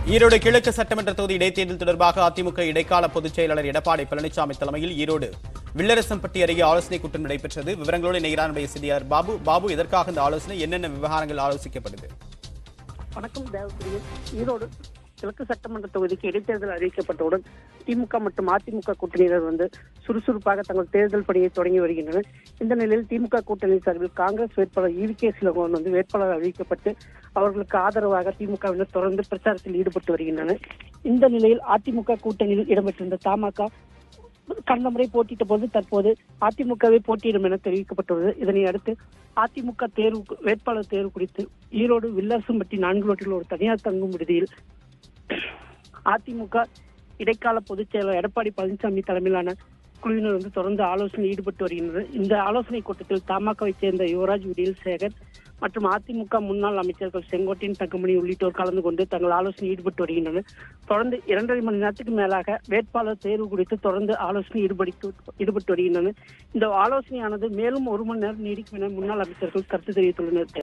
ஈரோடு கிழக்கு சட்டமன்ற தொகுதி இடைத்தேர்தல் தொடர்பாக அதிமுக இடைக்கால பொதுச் செயலாளர் எடப்பாடி பழனிசாமி தலைமையில் ஈரோடு வில்லரசம்பட்டி அருகே ஆலோசனை கூட்டம் நடைபெற்றது விவரங்களோடு இணைகிறார் செய்தியாளர் பாபு பாபு எதற்காக இந்த ஆலோசனை என்னென்ன விவகாரங்கள் ஆலோசிக்கப்படுது வணக்கம் தேவப்பிரியன் ஈரோடு கிழக்கு சட்டமன்ற தொகுதிக்கு இடைத்தேர்தல் அறிவிக்கப்பட்டவுடன் திமுக மற்றும் அதிமுக கூட்டணியினர் வந்து சுறுசுறுப்பாக தங்கள் தேர்தல் பணியை தொடங்கி வருகின்றனர் இந்த நிலையில் திமுக கூட்டணி சார்பில் காங்கிரஸ் வேட்பாளர் இவி கே சிலங்கோன் வந்து வேட்பாளர் அறிவிக்கப்பட்டு அவர்களுக்கு ஆதரவாக திமுகவினர் தொடர்ந்து பிரச்சாரத்தில் ஈடுபட்டு வருகின்றனர் இந்த நிலையில் அதிமுக கூட்டணியில் இடம்பெற்றிருந்த தமாக கடந்த முறை போட்டியிட்ட போது தற்போது அதிமுகவை போட்டியிடும் என தெரிவிக்கப்பட்டுள்ளது இதனை அடுத்து அதிமுக தேர்வு வேட்பாளர் தேர்வு குறித்து ஈரோடு வில்லரசம்பட்டி நான்கு ரோட்டில் ஒரு தனியார் தங்கும் விடுதியில் அதிமுக இடைக்கால பொதுச் செயலர் எடப்பாடி பழனிசாமி தலைமையிலான குழுவினர் வந்து தொடர்ந்து ஆலோசனையில் ஈடுபட்டு வருகின்றனர் இந்த ஆலோசனை கூட்டத்தில் தமாகவை சேர்ந்த யுவராஜ் விடியல் சேகர் மற்றும் அதிமுக முன்னாள் அமைச்சர்கள் செங்கோட்டையன் தங்கமணி உள்ளிட்டோர் கலந்து கொண்டு தங்கள் ஆலோசனையில் ஈடுபட்டு வருகின்றனர் தொடர்ந்து இரண்டரை மணி நேரத்துக்கு மேலாக வேட்பாளர் தேர்வு குறித்து தொடர்ந்து ஆலோசனை ஈடுபட்டு ஈடுபட்டு வருகின்றனர் இந்த ஆலோசனையானது மேலும் ஒரு மணி நேரம் நீடிக்கும் என முன்னாள் அமைச்சர்கள் கருத்து தெரிவித்துள்ளனர்